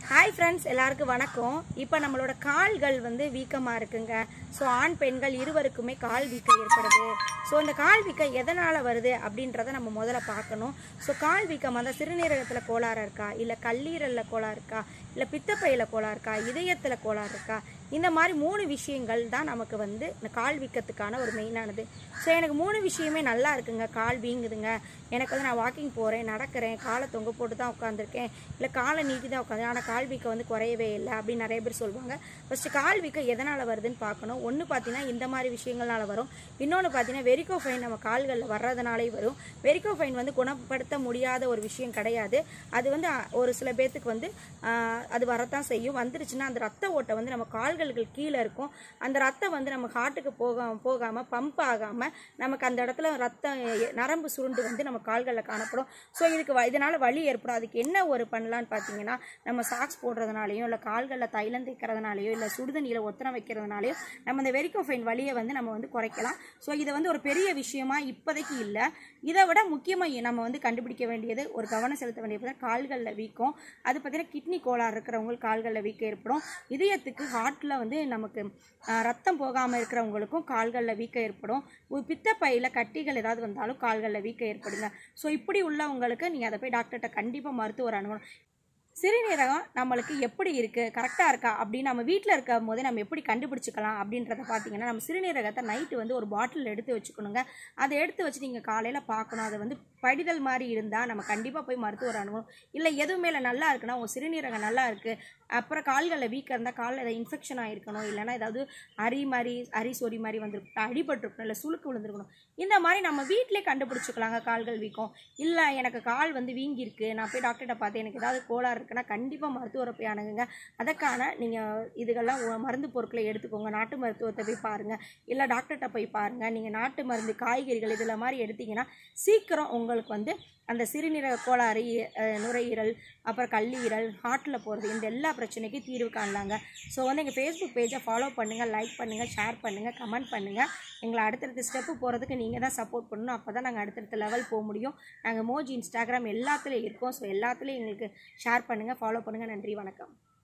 hi friends எல்லாருக்கும் வணக்கம் இப்போ நம்மளோட கால்கள் வந்து வீக்கமாக இருக்குங்க ஸோ ஆண் பெண்கள் இருவருக்குமே கால் வீக்கம் ஏற்படுது ஸோ இந்த கால் வீக்கம் எதனால் வருது அப்படின்றத நம்ம முதல்ல பார்க்கணும் ஸோ கால் வீக்கம் அந்த சிறுநீரகத்தில் கோளாறு இருக்கா இல்லை கல்லீரலில் கோளாறு இருக்கா இல்லை பித்தப்பையில் கோளாறு இருக்கா இதயத்தில் கோளாறு இருக்கா இந்த மாதிரி மூணு விஷயங்கள் தான் நமக்கு வந்து இந்த கால் வீக்கத்துக்கான ஒரு மெயினானது ஸோ எனக்கு மூணு விஷயமே நல்லா இருக்குங்க கால் வீங்குதுங்க எனக்கு வந்து நான் வாக்கிங் போகிறேன் நடக்கிறேன் காலை தொங்க போட்டு தான் உட்காந்துருக்கேன் இல்லை காலை நீட்டி தான் உட்காந்து ஆனால் கால் வீக்கம் வந்து குறையவே இல்லை அப்படின்னு நிறைய பேர் சொல்லுவாங்க ஃபஸ்ட்டு கால் வீக்கம் எதனால் வருதுன்னு பார்க்கணும் ஒன்று பார்த்தீங்கன்னா இந்த மாதிரி விஷயங்கள்னால வரும் இன்னொன்று பார்த்தீங்கன்னா வெரிகோ ஃபைன் நம்ம கால்களில் வர்றதுனாலே வரும் வெரிகோ ஃபைன் வந்து குணப்படுத்த முடியாத ஒரு விஷயம் கிடையாது அது வந்து அ, ஒரு சில பேர்த்துக்கு வந்து ஆ, அது வரத்தான் செய்யும் வந்துருச்சுன்னா அந்த ரத்த ஓட்டம் வந்து நம்ம கால்களுக்கு கீழே இருக்கும் அந்த ரத்தம் வந்து நம்ம ஹார்ட்டுக்கு போக போகாமல் பம்ப் ஆகாமல் நமக்கு அந்த இடத்துல ரத்தம் எ- நரம்பு சுருண்டு வந்து நம்ம கால்களில் காணப்படும் ஸோ இதுக்கு வ- இதனால வலி ஏற்படும் அதுக்கு என்ன ஒரு பண்ணலான்னு பார்த்தீங்கன்னா நம்ம சாக்ஸ் போடுறதுனாலையும் இல்லை கால்களில் தைலம் தேய்க்கிறதுனாலையோ இல்லை சுடுதண்ணியில் ஒத்தனம் வைக்கிறதுனாலையோ நம்ம இந்த வெரிகோஃபைன் வலியை வந்து நம்ம வந்து குறைக்கலாம் ஸோ இது வந்து ஒரு பெரிய விஷயமா இப்போதைக்கு இல்லை இதை விட முக்கியமாக நம்ம வந்து கண்டுபிடிக்க வேண்டியது ஒரு கவனம் செலுத்த வேண்டியது கால்களில் வீக்கம் அது பார்த்தீங்கன்னா கிட்னி கோளாறு இருக்கிறவங்களுக்கு கால்களில் வீக்கம் ஏற்படும் இதயத்துக்கு ஹார்ட்டில் வந்து நமக்கு ஆஹ், ரத்தம் போகாமல் இருக்கிறவங்களுக்கும் கால்களில் வீக்கம் ஏற்படும் ஒரு பித்தப்பையில் கட்டிகள் ஏதாவது வந்தாலும் கால்களில் வீக்கம் ஏற்படுங்க ஸோ இப்படி உள்ளவங்களுக்கு நீங்கள் அதை போய் டாக்டர்கிட்ட கண்டிப்பாக மருத்துவர் அணுகணும் சிறுநீரகம் நம்மளுக்கு எப்படி இருக்குது கரெக்டாக இருக்கா அப்படின்னு நம்ம வீட்டில் இருக்கும் போதே நம்ம எப்படி கண்டுபிடிச்சிக்கலாம் அப்படின்றத பார்த்தீங்கன்னா நம்ம சிறுநீரகத்தை நைட்டு வந்து ஒரு பாட்டில் எடுத்து வச்சுக்கணுங்க அதை எடுத்து வச்சு நீங்கள் காலையில் பார்க்கணும் அதை வந்து படிதல் மாதிரி இருந்தால் நம்ம கண்டிப்பாக போய் மருத்துவர் அணுகணும் இல்லை எதுவுமே இல்லை நல்லா இருக்குன்னா உங்கள் சிறுநீரகம் நல்லா இருக்குது அப்புறம் கால்களில் வீக்காக இருந்தால் காலில் ஏதாவது இன்ஃபெக்ஷன் ஆகிருக்கணும் இல்லைன்னா ஏதாவது அரி மாதிரி அரி சொறி மாதிரி வந்திருக்கணும் அடிபட்டிருக்கணும் இல்லை சுளுக்கு விழுந்திருக்கணும் இந்த மாதிரி நம்ம வீட்டிலே கண்டுபிடிச்சிக்கலாங்க கால்கள் வீக்கம் இல்லை எனக்கு கால் வந்து வீங்கியிருக்கு நான் போய் டாக்டர்கிட்ட பார்த்தேன் எனக்கு ஏதாவது கோளாறு இருக்குன்னா கண்டிப்பாக மருத்துவரை போய் அணுகுங்க அதற்கான நீங்கள் இதுகெல்லாம் உ- மருந்து பொருட்களை எடுத்துக்கோங்க நாட்டு மருத்துவத்தை போய் பாருங்கள் இல்லை டாக்டர்கிட்ட போய் பாருங்கள் நீங்கள் நாட்டு மருந்து காய்கறிகள் இதில் மாதிரி எடுத்தீங்கன்னா சீக்கிரம் உங்களுக்கு வந்து அந்த சிறுநீரக கோளாறு அஹ், நுரையீரல் அப்புறம் கல்லீரல் ஹார்ட்டில் போகிறது இந்த எல்லா பிரச்சனைக்கும் தீர்வு காணலாங்க ஸோ வந்து எங்கள் ஃபேஸ்புக் பேஜை ஃபாலோ பண்ணுங்கள் லைக் பண்ணுங்கள் ஷேர் பண்ணுங்கள் கமெண்ட் பண்ணுங்கள் எங்களை அடுத்தடுத்த ஸ்டெப்பு போகிறதுக்கு நீங்கள் தான் சப்போர்ட் பண்ணணும் அப்போ தான் நாங்கள் அடுத்தடுத்த லெவல் போக முடியும் நாங்கள் மோஜி இன்ஸ்டாகிராம் எல்லாத்துலேயும் இருக்கோம் ஸோ எல்லாத்துலேயும் எங்களுக்கு ஷேர் பண்ணுங்கள் ஃபாலோ பண்ணுங்கள் நன்றி வணக்கம்